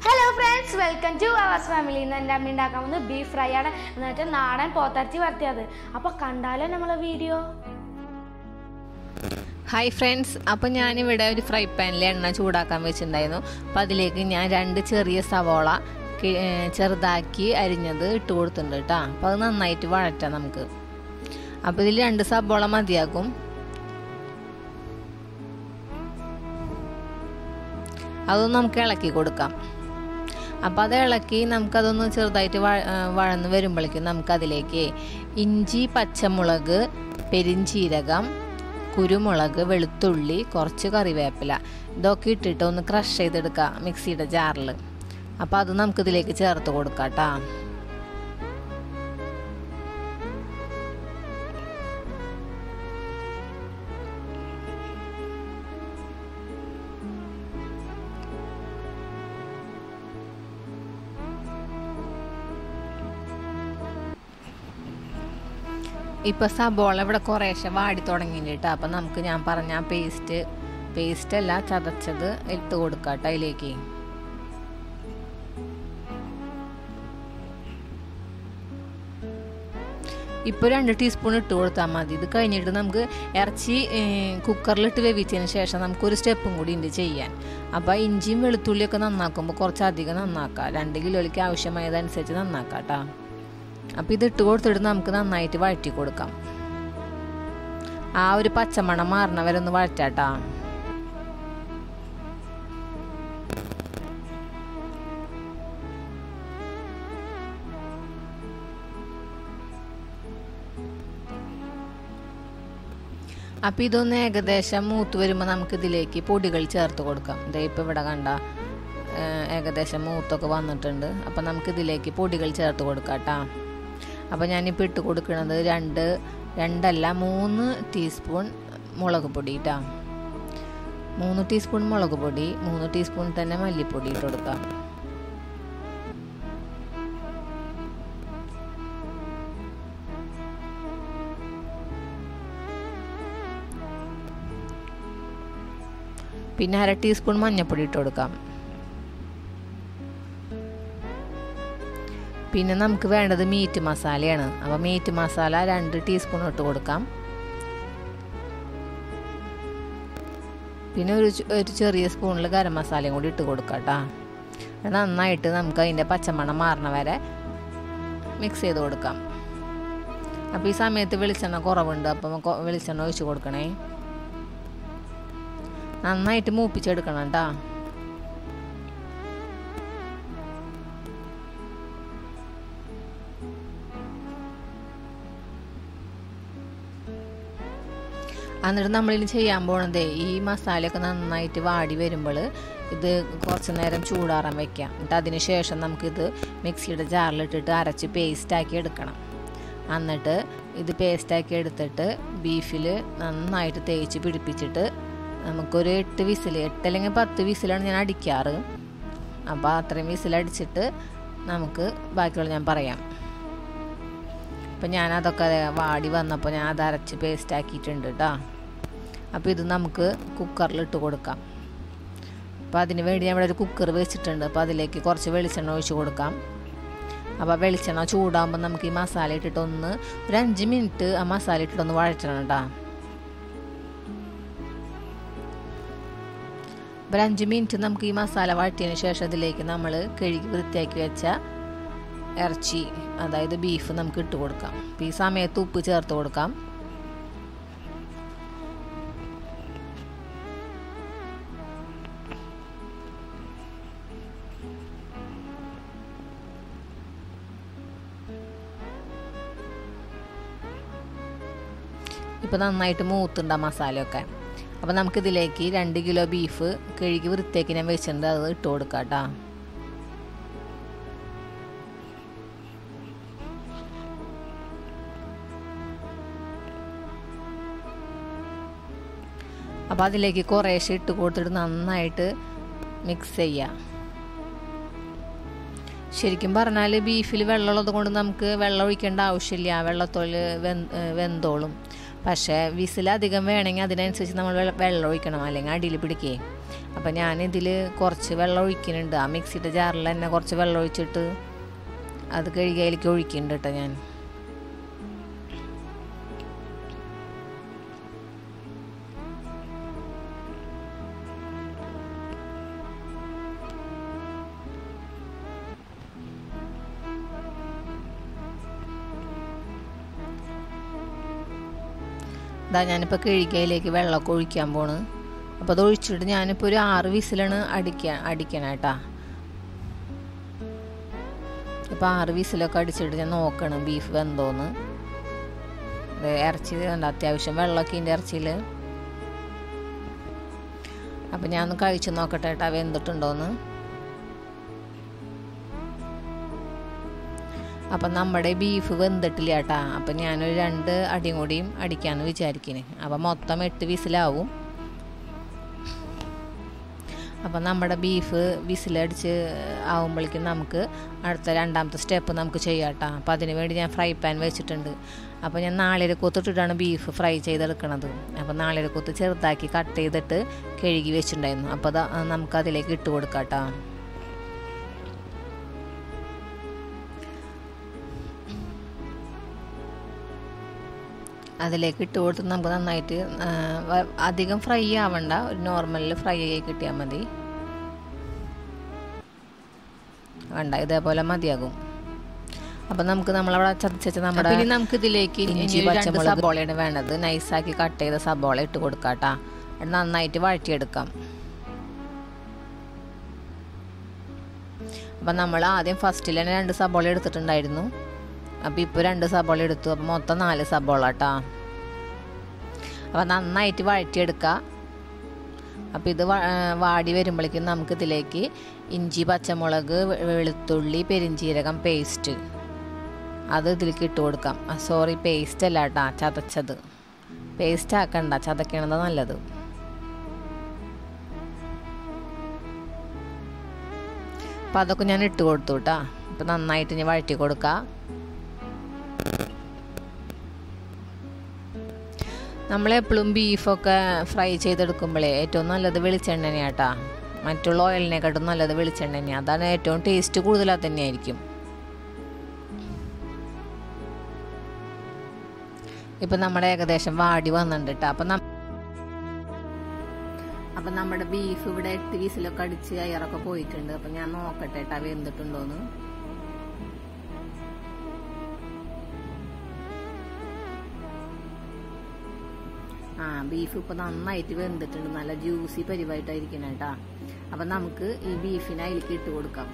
hello friends welcome to ours family ഇന്ന് എൻ്റെ അമ്മ ഉണ്ടാക്കാൻ പോകുന്നത് ബീഫ് ഫ്രൈ ആണ് എന്നിട്ട് നാടൻ പോത്തരച്ചി വരത്തിയത് അപ്പോൾ കണ്ടാലോ നമ്മളെ വീഡിയോ ഹായ് ഫ്രണ്ട്സ് അപ്പോൾ ഞാനിവിടെ ഒരു ഫ്രൈ പാനിൽ എണ്ണ ചൂടാക്കാൻ വെച്ചിട്ടുണ്ടായിരുന്നു അപ്പോൾ അതിലേക്ക് ഞാൻ രണ്ട് ചെറിയ സവോള കി- ഏ, ചെറുതാക്കി അരിഞ്ഞത് ഇട്ട് കൊടുത്തിട്ടുണ്ട് കേട്ടോ അപ്പോൾ അത് നന്നായിട്ട് വഴറ്റാം നമുക്ക് അപ്പോൾ ഇതിൽ രണ്ട് സവോള മതിയാകും അതൊന്ന് നമുക്ക് ഇളക്കി കൊടുക്കാം അപ്പോൾ അത് ഇളക്കി നമുക്കതൊന്ന് ചെറുതായിട്ട് വഴ ആ, വഴന്ന് വരുമ്പോഴേക്കും നമുക്കതിലേക്ക് ഇഞ്ചി പച്ചമുളക് പെരിഞ്ചീരകം കുരുമുളക് വെളുത്തുള്ളി കുറച്ച് കറിവേപ്പില ഇതൊക്കെ ഇട്ടിട്ട് ഒന്ന് ക്രഷ് ചെയ്തെടുക്കുക മിക്സിയുടെ ജാറിൽ അപ്പോൾ അത് നമുക്കിതിലേക്ക് ചേർത്ത് കൊടുക്കാം കേട്ടോ ഇപ്പം സബോള ഇവിടെ കുറേശ്ശെ വാടി തുടങ്ങിയിട്ട് അപ്പം നമുക്ക് ഞാൻ പറഞ്ഞ ആ പേസ്റ്റ് പേസ്റ്റ് അല്ല ചതച്ചത് ഇട്ട് കൊടുക്കാം കേട്ടോ അതിലേക്ക് ഇപ്പോൾ രണ്ട് ടീസ്പൂൺ ഇട്ട് കൊടുത്താൽ മതി ഇത് കഴിഞ്ഞിട്ട് നമുക്ക് ഇറച്ചി കുക്കറിലിട്ട് വേവിച്ചതിന് ശേഷം നമുക്കൊരു സ്റ്റെപ്പും കൂടി ഉണ്ട് ചെയ്യാൻ അപ്പോൾ ഇഞ്ചിയും വെളുത്തുള്ളിയൊക്കെ നന്നാക്കുമ്പോൾ കുറച്ചധികം നന്നാക്കാം രണ്ട് കിലോയ്ക്ക് ആവശ്യമായതനുസരിച്ച് നന്നാക്കാം കേട്ടോ അപ്പോൾ ഇത് ഇട്ട് കൊടുത്തിട്ട് നമുക്ക് നന്നായിട്ട് വഴറ്റി കൊടുക്കാം ആ ഒരു പച്ചമണം മാറണ വരെ ഒന്ന് വഴറ്റാട്ടാ അപ്പം ഇതൊന്ന് ഏകദേശം മൂത്ത് വരുമ്പോൾ നമുക്ക് ഇതിലേക്ക് പൊടികൾ ചേർത്ത് കൊടുക്കാം ഇതേ ഇപ്പം ഇവിടെ കണ്ട ഏഹ്, ഏകദേശം മൂത്തൊക്കെ വന്നിട്ടുണ്ട് അപ്പം നമുക്ക് ഇതിലേക്ക് പൊടികൾ ചേർത്ത് കൊടുക്കാം കേട്ടോ അപ്പോൾ ഞാനിപ്പോൾ ഇട്ട് കൊടുക്കുന്നത് രണ്ട് രണ്ടല്ല മൂന്ന് ടീസ്പൂൺ മുളക് പൊടി കേട്ടോ മൂന്ന് ടീസ്പൂൺ മുളക് പൊടി മൂന്ന് ടീസ്പൂൺ തന്നെ മല്ലിപ്പൊടി ഇട്ട് കൊടുക്കാം പിന്നെ അര ടീസ്പൂൺ മഞ്ഞൾപ്പൊടി ഇട്ട് കൊടുക്കാം പിന്നെ നമുക്ക് വേണ്ടത് മീറ്റ് മസാലയാണ് അപ്പോൾ മീറ്റ് മസാല രണ്ട് ടീസ്പൂൺ ഇട്ട് കൊടുക്കാം പിന്നെ ഒരു ചെ- ഒരു ചെറിയ സ്പൂണിൽ ഗരം മസാലയും കൂടി ഇട്ട് കൊടുക്കാം കേട്ടോ നന്നായിട്ട് നമുക്ക് അതിൻ്റെ പച്ചമണം മാറണ വരെ മിക്സ് ചെയ്ത് കൊടുക്കാം അപ്പോൾ ഈ സമയത്ത് വെളിച്ചെണ്ണ കുറവുണ്ട് അപ്പം കൊ- വെളിച്ചെണ്ണ ഒഴിച്ച് കൊടുക്കണേ നന്നായിട്ട് മൂപ്പിച്ചെടുക്കണം കേട്ടോ എന്നിട്ട് നമ്മളിൽ ചെയ്യാൻ പോണതേ ഈ മസാലയൊക്കെ നന്നായിട്ട് വാടി വരുമ്പോൾ ഇത് കുറച്ച് നേരം ചൂടാറാൻ വെക്കാം എന്നിട്ട് അതിന് ശേഷം നമുക്കിത് മിക്സിയുടെ ജാറിലിട്ടിട്ട് അരച്ച് പേസ്റ്റാക്കി എടുക്കണം എന്നിട്ട് ഇത് പേസ്റ്റാക്കി എടുത്തിട്ട് ബീഫിൽ നന്നായിട്ട് തേച്ച് പിടിപ്പിച്ചിട്ട് നമുക്കൊരു എട്ട് വിസിൽ എട്ട് അല്ലെങ്കിൽ പത്ത് വിസിലാണ് ഞാൻ അടിക്കാറ് അപ്പോൾ അത്രയും വിസിലടിച്ചിട്ട് നമുക്ക് ബാക്കിയുള്ള ഞാൻ പറയാം അപ്പം ഞാനതൊക്കെ വാടി വന്നപ്പോൾ ഞാൻ അത് അരച്ച് പേസ്റ്റ് ആക്കിയിട്ടുണ്ട് കേട്ടോ അപ്പോൾ ഇത് നമുക്ക് കുക്കറിലിട്ട് കൊടുക്കാം അപ്പോൾ അതിന് വേണ്ടി ഞാൻ ഇവിടെ ഒരു കുക്കർ വെച്ചിട്ടുണ്ട് അപ്പോൾ അതിലേക്ക് കുറച്ച് വെളിച്ചെണ്ണ ഒഴിച്ച് കൊടുക്കാം അപ്പോൾ വെളിച്ചെണ്ണ ചൂടാകുമ്പോൾ നമുക്ക് ഈ മസാല ഇട്ടിട്ട് ഒന്ന് ഒരു അഞ്ച് മിനിറ്റ് ആ മസാല ഇട്ടിട്ടൊന്ന് വഴറ്റണം കേട്ടോ ഒരു അഞ്ച് മിനിറ്റ് നമുക്ക് ഈ മസാല വഴറ്റിയതിന് ശേഷം ഇതിലേക്ക് നമ്മൾ കഴുകി വൃത്തിയാക്കി വെച്ച ഇറച്ചി അതായത് ബീഫ് നമുക്ക് ഇട്ട് കൊടുക്കാം അപ്പോൾ ഈ സമയത്ത് ഉപ്പ് ചേർത്ത് കൊടുക്കാം ഇപ്പോൾ നന്നായിട്ട് മൂത്തുണ്ട് ആ മസാലയൊക്കെ അപ്പോൾ നമുക്കിതിലേക്ക് രണ്ട് കിലോ ബീഫ് കഴുകി വൃത്തിയാക്കി ഞാൻ വെച്ചിട്ടുണ്ട് അത് ഇട്ട് കൊടുക്കാം കേട്ടോ അപ്പോൾ അതിലേക്ക് കുറേശ്ശെ ഇട്ട് കൊടുത്തിട്ട് നന്നായിട്ട് മിക്സ് ചെയ്യുക ശരിക്കും പറഞ്ഞാൽ ബീഫിൽ വെള്ളമുള്ളത് കൊണ്ട് നമുക്ക് വെള്ളം ഒഴിക്കേണ്ട ആവശ്യമില്ല വെള്ളത്തോല് വെന്തോളും പക്ഷേ വിസിലധികം വേണമെങ്കിൽ അതിനനുസരിച്ച് നമ്മൾ വെള്ളം വെള്ളം ഒഴിക്കണം അല്ലെങ്കിൽ അടിയിൽ പിടിക്കേ അപ്പം ഞാനിതിൽ കുറച്ച് വെള്ളം ഒഴിക്കുന്നുണ്ട് ആ മിക്സിയുടെ ജാറിൽ തന്നെ കുറച്ച് വെള്ളം ഒഴിച്ചിട്ട് അത് കഴുകിയതിലേക്ക് ഒഴിക്കുന്നുണ്ട് കേട്ടോ ഞാൻ ഇതാ ഞാനിപ്പോൾ കിഴിക്കയിലേക്ക് വെള്ളമൊക്കെ ഒഴിക്കാൻ പോണ് അപ്പോൾ അത് ഒഴിച്ചിട്ട് ഞാനിപ്പോൾ ഒരു ആറ് വിസിലാണ് അടിക്കാൻ അടിക്കണം കേട്ടാ ഇപ്പോൾ ആറ് വിസിലൊക്കെ അടിച്ചിട്ട് ഞാൻ നോക്കണം ബീഫ് വെന്തോന്ന് ദേ ഇറച്ചി ഉണ്ട് അത്യാവശ്യം വെള്ളമൊക്കെ ഇതിൻ്റെ ഇറച്ചിയിൽ അപ്പം ഞാൻ ഒന്ന് കഴിച്ച് നോക്കട്ടെ കേട്ടാ വെന്തിട്ടുണ്ടോന്ന് അപ്പം നമ്മുടെ ബീഫ് വെന്തിട്ടില്ല കേട്ടാ അപ്പം ഞാനൊരു രണ്ട് അടിയും കൂടിയും അടിക്കാമെന്ന് വിചാരിക്കുന്നു അപ്പം മൊത്തം എട്ട് വിസിലാവും അപ്പം നമ്മുടെ ബീഫ് വിസിലടിച്ച് ആവുമ്പോഴേക്കും നമുക്ക് അടുത്ത രണ്ടാമത്തെ സ്റ്റെപ്പ് നമുക്ക് ചെയ്യാം കേട്ടോ അപ്പം അതിന് വേണ്ടി ഞാൻ ഫ്രൈ പാൻ വെച്ചിട്ടുണ്ട് അപ്പോൾ ഞാൻ നാളിര കൊത്തിട്ടിട്ടാണ് ബീഫ് ഫ്രൈ ചെയ്തെടുക്കണത് അപ്പോൾ നാളിര കൊത്ത് ചെറുതാക്കി കട്ട് ചെയ്തിട്ട് കഴുകി വെച്ചിട്ടുണ്ടായിരുന്നു അപ്പോൾ അത് നമുക്ക് അതിലേക്ക് ഇട്ട് കൊടുക്കാം കേട്ടോ അതിലേക്ക് ഇട്ട് കൊടുത്ത് നമുക്ക് നന്നായിട്ട് അധികം ഫ്രൈ ആവണ്ട ഒരു നോർമലിൽ ഫ്രൈ ആയി കിട്ടിയാൽ മതി വേണ്ട ഇതേപോലെ മതിയാകും അപ്പം നമുക്ക് നമ്മളവിടെ ചതച്ച നമ്മുടെ ഇനി നമുക്ക് ഇതിലേക്ക് ഇഞ്ചി പച്ചമുളക് സബോളയാണ് വേണ്ടത് നൈസാക്കി കട്ട് ചെയ്ത സബോള ഇട്ട് കൊടുക്കാം കേട്ടോ നന്നായിട്ട് വഴറ്റിയെടുക്കാം അപ്പം നമ്മൾ ആദ്യം ഫസ്റ്റിൽ തന്നെ രണ്ട് സബോള എടുത്തിട്ടുണ്ടായിരുന്നു അപ്പോൾ ഇപ്പോൾ രണ്ട് സബോള എടുത്തു അപ്പോൾ മൊത്തം നാല് സബോള കേട്ടോ അപ്പോൾ നന്നായിട്ട് വഴറ്റിയെടുക്കുക അപ്പോൾ ഇത് വാടി വരുമ്പോഴേക്കും നമുക്ക് ഇതിലേക്ക് ഇഞ്ചി പച്ചമുളക് വെളുത്തുള്ളി പെരിഞ്ചീരകം പേസ്റ്റ് അത് ഇതിലേക്ക് ഇട്ട് കൊടുക്കാം സോറി പേസ്റ്റ് അല്ല കേട്ടോ ചതച്ചത് പേസ്റ്റ് ആക്കണ്ട ചതക്കണത് നല്ലത് അപ്പം അതൊക്കെ ഞാൻ ഇട്ട് കൊടുത്തു കേട്ടോ അപ്പം നന്നായിട്ട് ഞാൻ വഴറ്റി കൊടുക്കാം നമ്മളെപ്പോഴും ബീഫൊക്കെ ഫ്രൈ ചെയ്തെടുക്കുമ്പോഴേ ഏറ്റവും നല്ലത് വെളിച്ചെണ്ണ കേട്ടാ മറ്റുള്ള ഓയിലിനെക്കാട്ടും നല്ലത് വെളിച്ചെണ്ണ തന്നെയാണ് അതാണ് ഏറ്റവും ടേസ്റ്റ് കൂടുതൽ അത് തന്നെയായിരിക്കും ഇപ്പം നമ്മുടെ ഏകദേശം വാടി വന്നിട്ടുണ്ട് കേട്ടോ അപ്പം അപ്പം നമ്മുടെ ബീഫ് ഇവിടെ എട്ട് വീസിലൊക്കെ അടിച്ച് അയറൊക്കെ പോയിട്ടുണ്ട് അപ്പം ഞാൻ നോക്കട്ടെ കേട്ടാ വെന്തിട്ടുണ്ടോന്ന് ആ ബീഫ് ഇപ്പൊ നന്നായിട്ട് വെന്തിട്ടുണ്ട് നല്ല ജ്യൂസി പരിവായിട്ടായിരിക്കണം കേട്ടാ അപ്പൊ നമുക്ക് ഈ ബീഫിനെ അതിലേക്ക് ഇട്ട് കൊടുക്കാം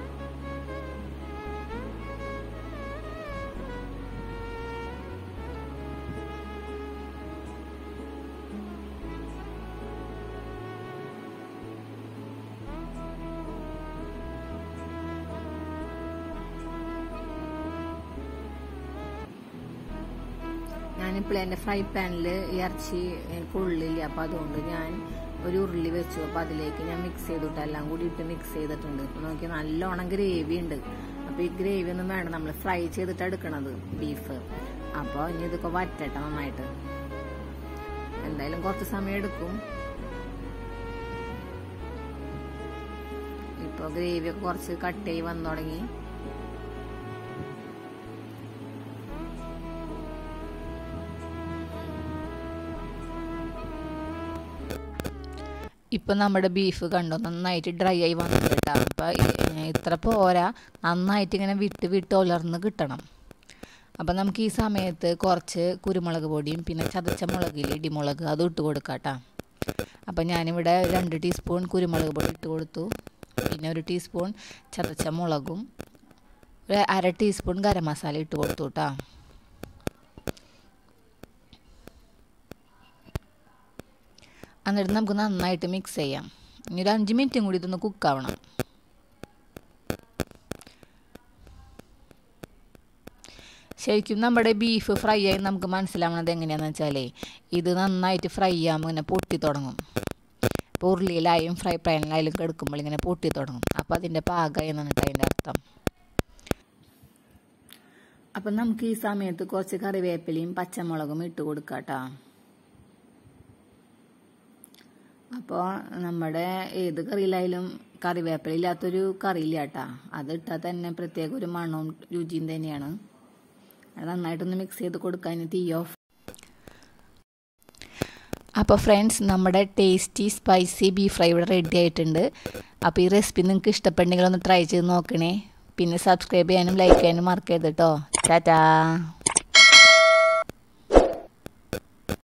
ഞാനിപ്പോൾ എൻ്റെ ഫ്രൈ പാനിൽ ഇറച്ചി കൊള്ളില്ല അപ്പോൾ അതുകൊണ്ട് ഞാൻ ഒരു ഉരുളി വെച്ചു അപ്പോൾ അതിലേക്ക് ഞാൻ മിക്സ് ചെയ്തിട്ട് എല്ലാം കൂടി ഇട്ട് മിക്സ് ചെയ്തിട്ടുണ്ട് അപ്പോൾ നോക്കി നല്ലോണം ഗ്രേവി ഉണ്ട് അപ്പോൾ ഈ ഗ്രേവി ഒന്നും വേണ്ട നമ്മൾ ഫ്രൈ ചെയ്തിട്ട് എടുക്കണത് ബീഫ് അപ്പോൾ ഇനി ഇതൊക്കെ വറ്റട്ടെ നന്നായിട്ട് എന്തായാലും കുറച്ച് സമയം എടുക്കും ഇപ്പോൾ ഗ്രേവിയൊക്കെ കുറച്ച് കട്ട് ചെയ്ത് വന്നു തുടങ്ങി ഇപ്പം നമ്മുടെ ബീഫ് കണ്ടോ നന്നായിട്ട് ഡ്രൈ ആയി വന്നിട്ട് കേട്ടോ അപ്പം ഇത്ര പോരാ നന്നായിട്ട് ഇങ്ങനെ വിട്ട് വിട്ട് ഉലർന്ന് കിട്ടണം അപ്പം നമുക്ക് ഈ സമയത്ത് കുറച്ച് കുരുമുളക് പൊടിയും പിന്നെ ചതച്ച മുളകിൽ ഇടിമുളക് അതും ഇട്ട് കൊടുക്കാം കേട്ടോ അപ്പം ഞാനിവിടെ രണ്ട് ടീസ്പൂൺ കുരുമുളക് പൊടി ഇട്ട് കൊടുത്തു പിന്നെ ഒരു ടീസ്പൂൺ ചതച്ച മുളകും ഒരു അര ടീസ്പൂൺ ഗരം മസാല ഇട്ട് കൊടുത്തു കേട്ടോ എന്നിട്ട് നമുക്ക് നന്നായിട്ട് മിക്സ് ചെയ്യാം ഇനി ഒരു അഞ്ച് മിനിറ്റും കൂടി ഇതൊന്ന് കുക്കാവണം ശരിക്കും നമ്മുടെ ബീഫ് ഫ്രൈ ആയി നമുക്ക് മനസ്സിലാവുന്നത് എങ്ങനെയാണെന്ന് വെച്ചാലേ ഇത് നന്നായിട്ട് ഫ്രൈ ആകുമ്പോൾ ഇങ്ങനെ പൊട്ടി തുടങ്ങും ഇപ്പോൾ ഉരുളിയിലായും ഫ്രൈ പാനിലായാലും കിടക്കുമ്പോൾ ഇങ്ങനെ പൊട്ടി തുടങ്ങും അപ്പോൾ അതിൻ്റെ പാകമായി എന്നിട്ട് അതിൻ്റെ അർത്ഥം അപ്പം നമുക്ക് ഈ സമയത്ത് കുറച്ച് കറിവേപ്പിലയും പച്ചമുളകും ഇട്ട് കൊടുക്കാട്ടോ അപ്പോൾ നമ്മുടെ ഏത് കറിയിലായാലും കറിവേപ്പില ഇല്ലാത്തൊരു കറിയില്ല കേട്ടാ അത് ഇട്ടാൽ തന്നെ പ്രത്യേക ഒരു മണവും രുചിയും തന്നെയാണ് അത് നന്നായിട്ടൊന്ന് മിക്സ് ചെയ്ത് കൊടുക്കാൻ തീ ഓഫ് അപ്പോൾ ഫ്രണ്ട്സ് നമ്മുടെ ടേസ്റ്റി സ്പൈസി ബീഫ് ഫ്രൈ ഇവിടെ റെഡി ആയിട്ടുണ്ട് അപ്പോൾ ഈ റെസിപ്പി നിങ്ങൾക്ക് ഇഷ്ടപ്പെട്ടെങ്കിൽ ഒന്ന് ട്രൈ ചെയ്ത് നോക്കണേ പിന്നെ സബ്സ്ക്രൈബ് ചെയ്യാനും ലൈക്ക് ചെയ്യാനും മറക്കരുത് കേട്ടോ ടാറ്റാ